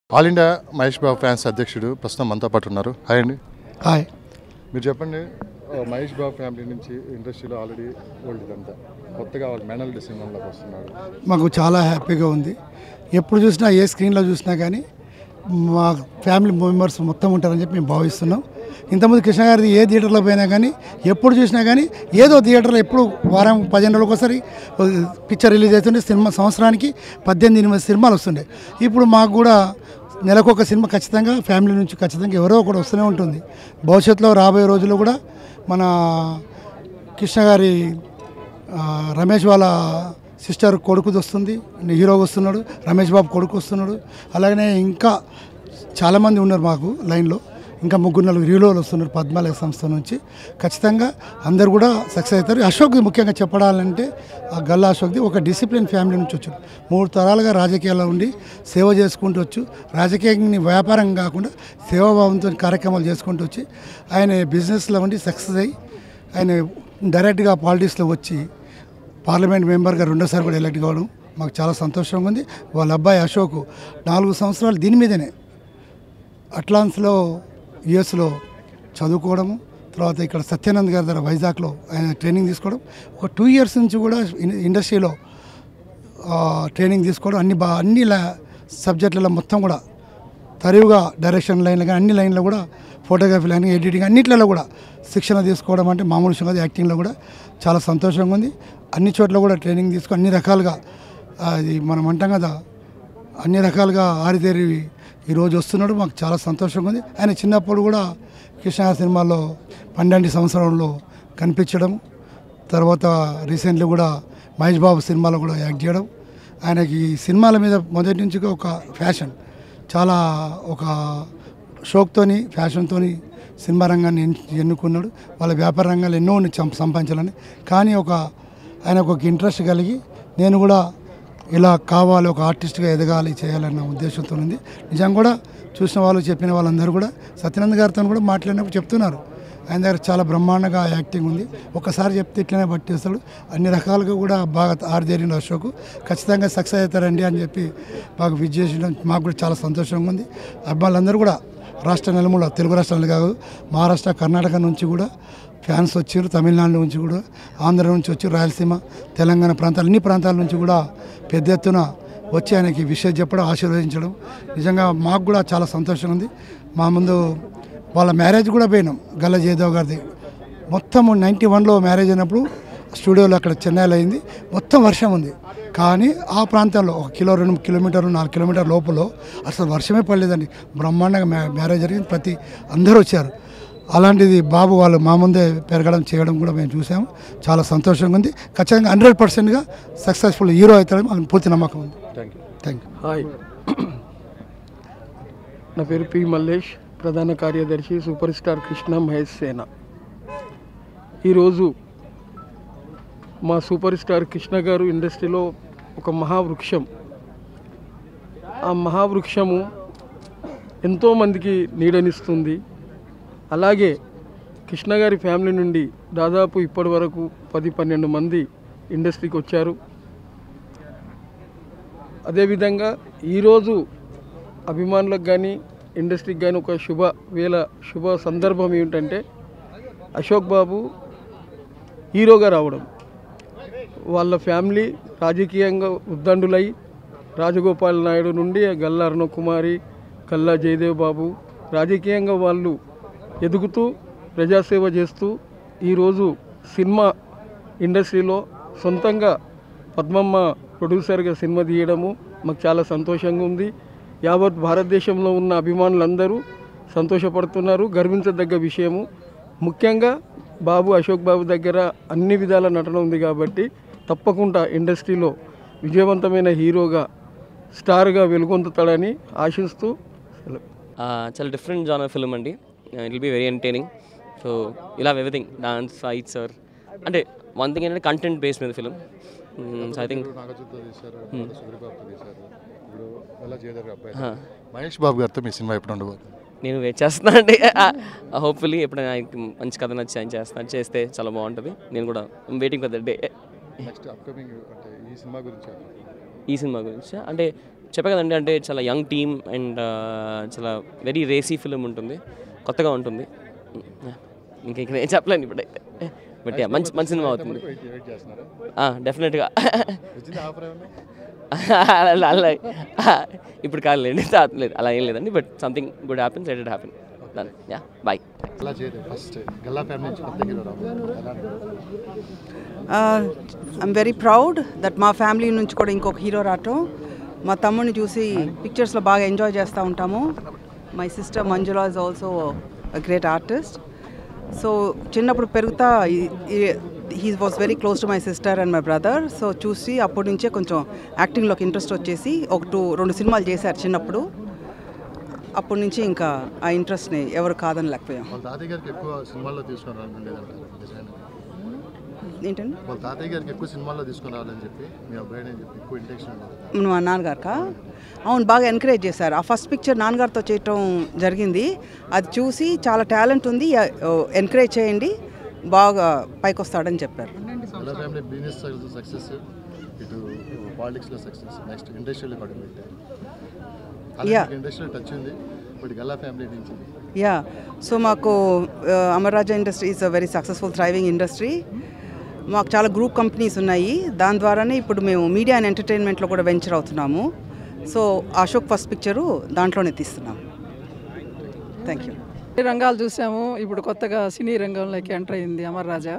All India Mahesh Babu fans అధ్యక్షుడు ప్రస్తుతం మనతో పాటు ఉన్నారు హాయ్ అండి హాయ్ మీరు చెప్పండి ఆ, మహేష్ బాబు ఫ్యామిలీ నుంచి ఇండస్ట్రీలో ఆల్రెడీ ఓల్డ్ ఇదంతా కొత్తగా వాళ్ళు మెనల్ సినిమాలోకి వస్తున్నారు మాకు చాలా హ్యాపీగా ఉంది ఎప్పుడు చూసినా ఏ స్క్రీన్లో చూసినా కానీ మా ఫ్యామిలీ మెంబర్స్ మొత్తం ఉంటారని చెప్పి మేము భావిస్తున్నాం ఇంతకుముందు కృష్ణ గారిది ఏ థియేటర్లో పోయినా కానీ ఎప్పుడు చూసినా కానీ ఏదో థియేటర్లో ఎప్పుడు వారం పదిహేను రోజులకు ఒకసారి పిక్చర్ రిలీజ్ అవుతుండే సినిమా సంవత్సరానికి పద్దెనిమిది ఎనిమిది సినిమాలు వస్తుండే ఇప్పుడు మాకు కూడా నెలకొక సినిమా ఖచ్చితంగా ఫ్యామిలీ నుంచి ఖచ్చితంగా ఎవరో ఒకటి వస్తూనే ఉంటుంది భవిష్యత్తులో రాబోయే రోజుల్లో కూడా మన కృష్ణ గారి ఆ, రమేష్ వాళ్ళ సిస్టర్ కొడుకుది వస్తుంది హీరో వస్తున్నాడు రమేష్ బాబు కొడుకు వస్తున్నాడు అలాగనే ఇంకా చాలామంది ఉన్నారు మాకు లైన్లో ఇంకా ముగ్గురు నలుగురు హీరోలు వస్తున్నారు పద్మాలయ సంస్థ నుంచి ఖచ్చితంగా అందరు కూడా సక్సెస్ అవుతారు అశోక్ ముఖ్యంగా చెప్పడాలంటే ఆ గల్లా అశోక్ది ఒక డిసిప్లిన్ ఫ్యామిలీ నుంచి వచ్చాడు మూడు తరాలుగా రాజకీయాల్లో ఉండి సేవ చేసుకుంటూ వచ్చు రాజకీయాన్ని వ్యాపారం కాకుండా సేవాభావంతో కార్యక్రమాలు చేసుకుంటూ వచ్చి ఆయన బిజినెస్లో ఉండి సక్సెస్ అయ్యి ఆయన డైరెక్ట్గా పాలిటిక్స్లో వచ్చి పార్లమెంట్ మెంబర్గా రెండోసారి కూడా ఎలక్ట్ కావడం మాకు చాలా సంతోషంగా ఉంది వాళ్ళ అబ్బాయి అశోక్ నాలుగు సంవత్సరాలు దీని మీదనే అట్లాన్స్లో యుఎస్లో చదువుకోవడము తర్వాత ఇక్కడ సత్యానంద్ గారి దగ్గర వైజాగ్లో ఆయన ట్రైనింగ్ తీసుకోవడం ఒక టూ ఇయర్స్ నుంచి కూడా ఇన్- ఇండస్ట్రీలో ఆ, ట్రైనింగ్ తీసుకోవడం అన్ని బా అన్ని లా- సబ్జెక్టులలో మొత్తం కూడా తరివుగా డైరెక్షన్ లైన్లో కానీ అన్ని లైన్లో కూడా ఫోటోగ్రఫీ లైన్ ఎడిటింగ్ అన్నిట్లలో కూడా శిక్షణ తీసుకోవడం అంటే మామూలు విషయం కాదు యాక్టింగ్లో కూడా చాలా సంతోషంగా ఉంది అన్ని చోట్ల కూడా ట్రైనింగ్ తీసుకొని అన్ని రకాలుగా అది మనం అంటాం కదా అన్ని రకాలుగా ఆరితేరి ఈరోజు వస్తున్నాడు మాకు చాలా సంతోషంగా ఉంది ఆయన చిన్నప్పుడు కూడా కృష్ణ సినిమాలో పన్నెండు సంవత్సరంలో కనిపించడం తర్వాత రీసెంట్లీ కూడా మహేష్ బాబు సినిమాలో కూడా యాక్ట్ చేయడం ఆయనకి సినిమాల మీద మొదటి నుంచి ఒక ఫ్యాషన్ చాలా ఒక షోక్తోని ఫ్యాషన్తోని సినిమా రంగాన్ని ఎన్- ఎన్నుకున్నాడు వాళ్ళ వ్యాపార రంగాలు ఎన్నో ఉన్నాయి సం- సంపాదించాలని కానీ ఒక ఆయనకు ఒక ఇంట్రెస్ట్ కలిగి నేను కూడా ఇలా కావాలి ఒక ఆర్టిస్ట్గా ఎదగాలి చేయాలన్న ఉద్దేశంతో ఉంది నిజంగా కూడా చూసిన వాళ్ళు చెప్పిన వాళ్ళందరూ కూడా సత్యనంద్ గారితో కూడా మాట్లాడినప్పుడు చెప్తున్నారు ఆయన దగ్గర చాలా బ్రహ్మాండంగా యాక్టింగ్ ఉంది ఒకసారి చెప్తే ఇట్లనే పట్టేస్తాడు అన్ని రకాలుగా కూడా బాగా ఆరితేరిన అశోక్ ఖచ్చితంగా సక్సెస్ అవుతారండి అని చెప్పి మాకు విజ్ చేసిన మాకు కూడా చాలా సంతోషంగా ఉంది అబ్బాయిలందరూ కూడా రాష్ట్ర నలుమూల తెలుగు రాష్ట్రాలు కాదు మహారాష్ట్ర కర్ణాటక నుంచి కూడా ఫ్యాన్స్ వచ్చారు తమిళనాడు నుంచి కూడా ఆంధ్ర నుంచి వచ్చి రాయలసీమ తెలంగాణ ప్రాంతాలు అన్ని ప్రాంతాల నుంచి కూడా పెద్ద ఎత్తున వచ్చి ఆయనకి విషయం చెప్పడం ఆశీర్వదించడం నిజంగా మాకు కూడా చాలా సంతోషంగా ఉంది మా ముందు వాళ్ళ మ్యారేజ్ కూడా పోయినాం గల్ల జయదేవ్ గారిది మొత్తం నైంటీ వన్లో మ్యారేజ్ అయినప్పుడు స్టూడియోలో అక్కడ చెన్నైలో అయింది మొత్తం వర్షం ఉంది కానీ ఆ ప్రాంతంలో ఒక కిలో రెండు కిలోమీటర్లు నాలుగు కిలోమీటర్ లోపల అసలు వర్షమే పడలేదండి బ్రహ్మాండంగా మ్యా మ్యారేజ్ జరిగింది ప్రతి అందరూ వచ్చారు అలాంటిది బాబు వాళ్ళు మా ముందే పెరగడం చేయడం కూడా మేము చూసాము చాలా సంతోషంగా ఉంది ఖచ్చితంగా హండ్రెడ్ పర్సెంట్గా సక్సెస్ఫుల్ హీరో అవుతాడని మాకు పూర్తి నమ్మకం ఉంది thank you thank you hi నా పేరు పి మల్లేష్ ప్రధాన కార్యదర్శి సూపర్ స్టార్ కృష్ణ మహేష్ సేన ఈరోజు మా సూపర్ స్టార్ కృష్ణ గారు ఇండస్ట్రీలో ఒక మహావృక్షం ఆ మహావృక్షము ఎంతోమందికి నీడనిస్తుంది అలాగే కృష్ణ గారి ఫ్యామిలీ నుండి దాదాపు ఇప్పటి వరకు పది పన్నెండు మంది ఇండస్ట్రీకి వచ్చారు అదేవిధంగా ఈరోజు అభిమానులకు కానీ ఇండస్ట్రీకి కానీ ఒక శుభ వేళ శుభ సందర్భం ఏమిటంటే అశోక్ బాబు హీరోగా రావడం వాళ్ళ ఫ్యామిలీ రాజకీయంగా ఉద్దండులై రాజగోపాల్ నాయుడు నుండి గల్లా అరుణ కుమారి కల్లా జయదేవ్ బాబు రాజకీయంగా వాళ్ళు ఎదుగుతూ ప్రజాసేవ చేస్తూ ఈరోజు సినిమా ఇండస్ట్రీలో సొంతంగా పద్మమ్మ ప్రొడ్యూసర్గా సినిమా తీయడము మాకు చాలా సంతోషంగా ఉంది యావత్ భారతదేశంలో ఉన్న అభిమానులందరూ సంతోషపడుతున్నారు గర్వించదగ్గ విషయము ముఖ్యంగా బాబు అశోక్ బాబు దగ్గర అన్ని విధాల నటన ఉంది కాబట్టి తప్పకుండా ఇండస్ట్రీలో విజయవంతమైన హీరోగా స్టార్గా వెలుగొందుతాడని ఆశిస్తూ సెలవు ఆ, చాలా డిఫరెంట్ జానర్ ఫిల్మ్ అండి it will be very entertaining so ఇలా ఎవ్రీథింగ్ డాన్స్ ఫైట్స్ సార్ అంటే వన్ థింగ్ ఏంటంటే కంటెంట్ బేస్ మీద ఫిల్మ్ సో ఐ థింక్ నాగార్జునతో తీశారు సూర్యబాబుతో తీశారు ఇప్పుడు ఎలా జయదేవ్ గారి అబ్బాయి మహేష్ బాబు గారితో మీ సినిమా ఎప్పుడు ఉండబోతుంది నేను వెయిట్ చేస్తున్నా అంటే హోప్ఫుల్లీ ఎప్పుడైనా ఆయనకి మంచి కథ నచ్చి ఆయన చేస్తాను చేస్తే చాలా బాగుంటుంది నేను కూడా waiting for the day next upcoming అంటే ఈ సినిమా గురించి ఈ సినిమా గురించి అంటే చెప్పా కదండి అంటే చాలా యంగ్ టీమ్ అండ్ చాలా వెరీ రేసీ ఫిలిం ఉంటుంది కొత్తగా ఉంటుంది ఇంకా ఇక్కడ ఏం చెప్పలేను ఇప్పుడైతే బట్ యా మంచి మంచి సినిమా అవుతుంది వెయిట్ వెయిట్ చేస్తున్నారా డెఫినెట్గా వచ్చింది ఆఫర్ ఏమన్నా అలా అలా ఇప్పుడు కాదులేండి తా- లేదు అలా ఏం లేదండి but something good happens let it happen done yeah boy ఎలా చేయదు ఫస్ట్ గల్లా ఫ్యామిలీ నుంచి కొత్త హీరో రావాలి ఎలా ఐఎమ్ వెరీ ప్రౌడ్ దట్ మా ఫ్యామిలీ నుంచి కూడా ఇంకొక హీరో రావటం మా తమ్ముడిని చూసి పిక్చర్స్లో బాగా ఎంజాయ్ చేస్తూ ఉంటాము my sister Manjula is also great artist so చిన్నప్పుడు పెరుగుతా he was very close to my sister and my brother so చూసి అప్పటి నుంచే కొంచెం యాక్టింగ్లోకి ఇంట్రెస్ట్ వచ్చేసి ఒక టూ రెండు సినిమాలు చేశారు చిన్నప్పుడు అప్పటి నుంచి ఇంకా ఆ ఇంట్రెస్ట్ని ఎవరు కాదని లేకపోయాం వాళ్ళ తాతయ్య గారికి ఎక్కువ సినిమాల్లో తీసుకొని రావాలనుకుండేదంట డిజైన్ ఏంటండి వాళ్ళ తాతయ్య గారికి ఎక్కువ సినిమాల్లో తీసుకొని రావాలని చెప్పి మీ అబ్బాయి అని చెప్పి ఎక్కువ ఇంటెన్షన్ ఉన్నది మా నాన్నగారికా అవును బాగా ఎంకరేజ్ చేశారు ఆ ఫస్ట్ పిక్చర్ నాన్నగారితో చేయటం జరిగింది అది చూసి చాలా టాలెంట్ ఉంది ఎంకరేజ్ చేయండి బాగా పైకి వస్తాడని చెప్పారు గల్లా ఫ్యామిలీ బిజినెస్ సక్సెస్ ఇటు పాలిటిక్స్లో సక్సెస్ నెక్స్ట్ ఇండస్ట్రీలో కూడా పెట్టారు Yeah. అలాగే ఇండస్ట్రీలో టచ్ ఉంది బట్ గల్లా ఫ్యామిలీ నుంచి యా సో మాకు Amara Raja industry is a very successful thriving industry మాకు చాలా గ్రూప్ కంపెనీస్ ఉన్నాయి దాని ద్వారానే ఇప్పుడు మేము మీడియా అండ్ ఎంటర్టైన్మెంట్లో కూడా వెంచర్ అవుతున్నాము సో అశోక్ ఫస్ట్ పిక్చరు దాంట్లోనే తీస్తున్నాం థ్యాంక్ యూ ఈ రంగాలు చూసాము ఇప్పుడు కొత్తగా సినీ రంగంలోకి ఎంటర్ అయింది అమర్ రాజా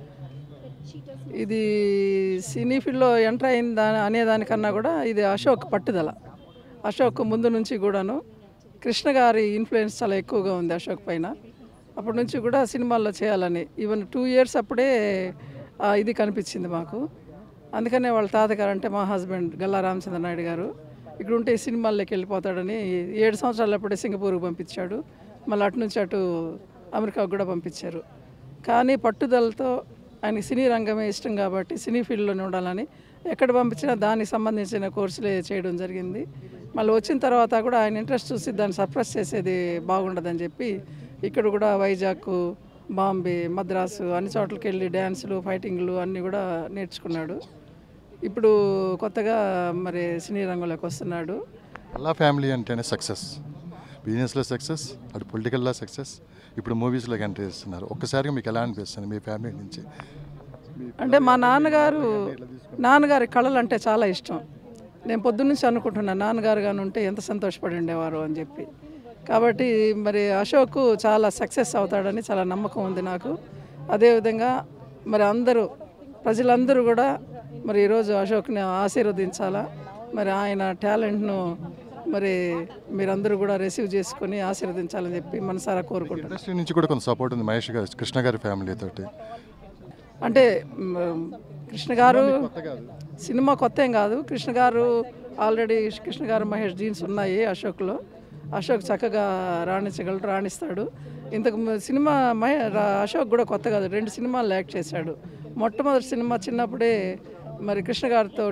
ఇది సినీ ఫీల్డ్లో ఎంటర్ అయింది దాని అనేదానికన్నా కూడా ఇది అశోక్ పట్టుదల అశోక్ ముందు నుంచి కూడాను కృష్ణ గారి ఇన్ఫ్లుయెన్స్ చాలా ఎక్కువగా ఉంది అశోక్ పైన అప్పటి నుంచి కూడా సినిమాల్లో చేయాలని ఈవెన్ టూ ఇయర్స్ అప్పుడే ఆ, ఇది కనిపించింది మాకు అందుకనే వాళ్ళ తాతగారు అంటే మా హస్బెండ్ గల్లా రామచంద్ర నాయుడు గారు ఇక్కడ ఉంటే ఈ సినిమాల్లోకి వెళ్ళిపోతాడని ఏడు సంవత్సరాలు అప్పుడే సింగపూర్కి పంపించాడు మళ్ళీ అటు నుంచి అటు అమెరికాకు కూడా పంపించారు కానీ పట్టుదలతో ఆయనకి సినీ రంగమే ఇష్టం కాబట్టి సినీ ఫీల్డ్లోనే ఉండాలని ఎక్కడ పంపించినా దానికి సంబంధించిన కోర్సులే చేయడం జరిగింది మళ్ళీ వచ్చిన తర్వాత కూడా ఆయన ఇంట్రెస్ట్ చూసి దాన్ని సప్రెస్ చేసేది బాగుండదని చెప్పి ఇక్కడ కూడా వైజాగ్ బాంబే మద్రాసు అన్ని చోట్లకి వెళ్ళి డ్యాన్సులు ఫైటింగ్లు అన్నీ కూడా నేర్చుకున్నాడు ఇప్పుడు కొత్తగా మరి సినీ రంగంలోకి వస్తున్నాడు గల్లా ఫ్యామిలీ అంటేనే సక్సెస్ బిజినెస్లో సక్సెస్ అటు పొలిటికల్లో సక్సెస్ ఇప్పుడు మూవీస్లోకి ఎంటర్ చేస్తున్నారు ఒక్కసారిగా మీకు ఎలా అనిపిస్తుంది మీ ఫ్యామిలీ నుంచి అంటే మా నాన్నగారు నాన్నగారి కళలు అంటే చాలా ఇష్టం నేను పొద్దున్నుంచి అనుకుంటున్నాను నాన్నగారు కానీ ఉంటే ఎంత సంతోషపడి ఉండేవారు అని చెప్పి కాబట్టి మరి అశోక్ చాలా సక్సెస్ అవుతాడని చాలా నమ్మకం ఉంది నాకు అదేవిధంగా మరి అందరూ ప్రజలందరూ కూడా మరి ఈరోజు అశోక్ని ఆశీర్వదించాలా మరి ఆయన టాలెంట్ను మరి మీరందరూ కూడా రిసీవ్ చేసుకొని ఆశీర్వదించాలని చెప్పి మనసారా కోరుకుంటున్నాను ఇండస్ట్రీ నుంచి కూడా కొంత సపోర్ట్ ఉంది మహేష్ గారు కృష్ణ గారి ఫ్యామిలీ తోటి అంటే మ్, కృష్ణ గారు సినిమా కొత్త ఏం కాదు కృష్ణ గారు ఆల్రెడీ కృష్ణ గారు మహేష్ జీన్స్ ఉన్నాయి అశోక్లో అశోక్ చక్కగా రాణించగలడు రాణిస్తాడు ఇంతకు ము- సినిమా మహే రా- అశోక్ కూడా కొత్త కాదు రెండు సినిమాలు యాక్ట్ చేశాడు మొట్టమొదటి సినిమా చిన్నప్పుడే మరి కృష్ణ గారితో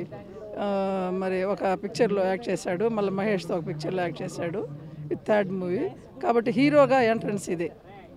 మరి ఒక పిక్చర్లో యాక్ట్ చేశాడు మళ్ళీ మహేష్తో ఒక పిక్చర్లో యాక్ట్ చేశాడు ఇది థర్డ్ మూవీ కాబట్టి హీరోగా ఎంట్రన్స్ ఇదే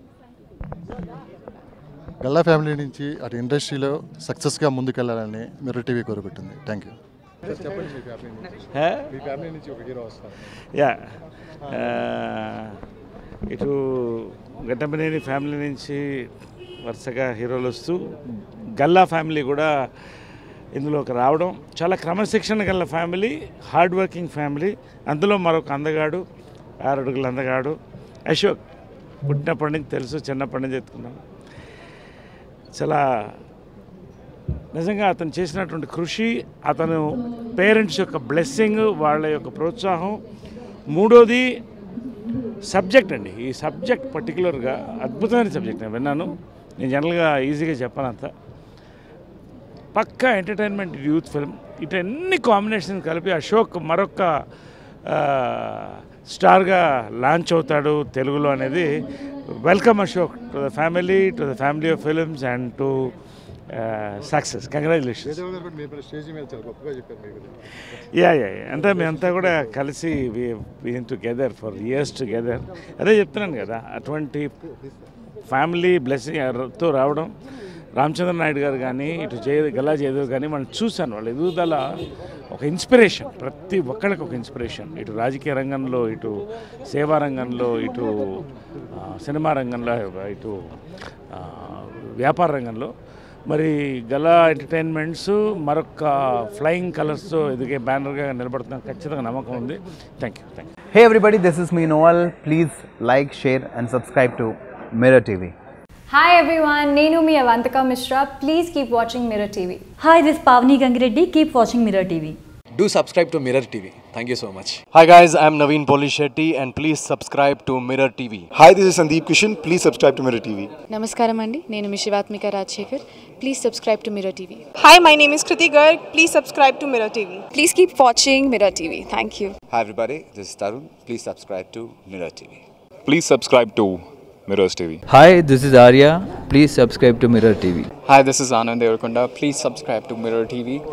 గల్లా ఫ్యామిలీ నుంచి అటు ఇండస్ట్రీలో సక్సెస్గా ముందుకెళ్ళాలని మిర్రర్ టీవీ కోరుకుంటుంది థ్యాంక్ యూ చెప్పండి మీ ఫ్యామిలీ నుంచి మీ ఫ్యామిలీ నుంచి ఒక హీరో వస్తారు యా ఆ, ఇటు గడ్డమనేని ఫ్యామిలీ నుంచి వరుసగా హీరోలు వస్తూ గల్లా ఫ్యామిలీ కూడా ఇందులోకి రావడం చాలా క్రమశిక్షణ గల ఫ్యామిలీ హార్డ్ వర్కింగ్ ఫ్యామిలీ అందులో మరొక అందగాడు ఆరడుగుల అందగాడు అశోక్ పుట్టినప్పటి నుంచి తెలుసు చిన్నప్పటి నుంచి ఎత్తుకున్నాం చాలా నిజంగా అతను చేసినటువంటి కృషి అతను పేరెంట్స్ యొక్క బ్లెస్సింగ్ వాళ్ళ యొక్క ప్రోత్సాహం మూడోది సబ్జెక్ట్ అండి ఈ సబ్జెక్ట్ పర్టికులర్గా అద్భుతమైన సబ్జెక్ట్ నేను విన్నాను నేను జనరల్గా ఈజీగా చెప్పను అంత పక్కా ఎంటర్టైన్మెంట్ యూత్ ఫిల్మ్ ఇటన్ని కాంబినేషన్ కలిపి అశోక్ మరొక ఆ, స్టార్గా లాంచ్ అవుతాడు తెలుగులో అనేది welcome Ashok to the family to the family of films and to success congratulations Jayadev garu కూడా మీ స్టేజ్ మీద చాలా గొప్పగా చెప్పారు మీ గురించి యా యా అంటే మేమంతా కూడా కలిసి been together for years together అదే చెప్తున్నాను కదా అటువంటి ఫ్యామిలీ బ్లెస్సింగ్తో రావడం రామచంద్ర నాయుడు గారు కానీ ఇటు జయ గల్లా జయదేవ్ కానీ వాళ్ళని చూశాను వాళ్ళ ఎదుగుదల ఒక ఇన్స్పిరేషన్ ప్రతి ఒక్కరికి ఒక ఇన్స్పిరేషన్ ఇటు రాజకీయ రంగంలో ఇటు సేవా రంగంలో ఇటు ఆ, సినిమా రంగంలో ఇటు ఆ, వ్యాపార రంగంలో మరి గలా ఎంటర్టైన్మెంట్స్ మరొక ఫ్లయింగ్ కలర్స్తో ఎదిగే బ్యానర్గా నిలబడుతున్న ఖచ్చితంగా నమ్మకం ఉంది thank you thank you Hey everybody, this is me Noel. Please like, share, and subscribe to Mirror TV. Hi everyone, Nenu mi Avantika Mishra. Please keep watching Mirror TV. Hi, this is Pavni Gangireddy. Keep watching Mirror TV. Do subscribe to Mirror TV. Thank you so much. Hi guys, I'm Naveen Polishetty and please subscribe to Mirror TV. Hi, this is Sandeep Kishan. Please subscribe to Mirror TV. నమస్కారం అండి నేను మీ Shivathmika Rajasekhar please subscribe to Mirror TV Hi, my name is Kriti Garg. Please subscribe to Mirror TV. Please keep watching Mirror TV thank you Hi everybody, this is Tarun. Please subscribe to Mirror TV. Please subscribe to Mirrors TV. Hi, this is Arya. Please subscribe to Mirror TV. Hi, this is Anand Devarkonda. Please subscribe to Mirror TV.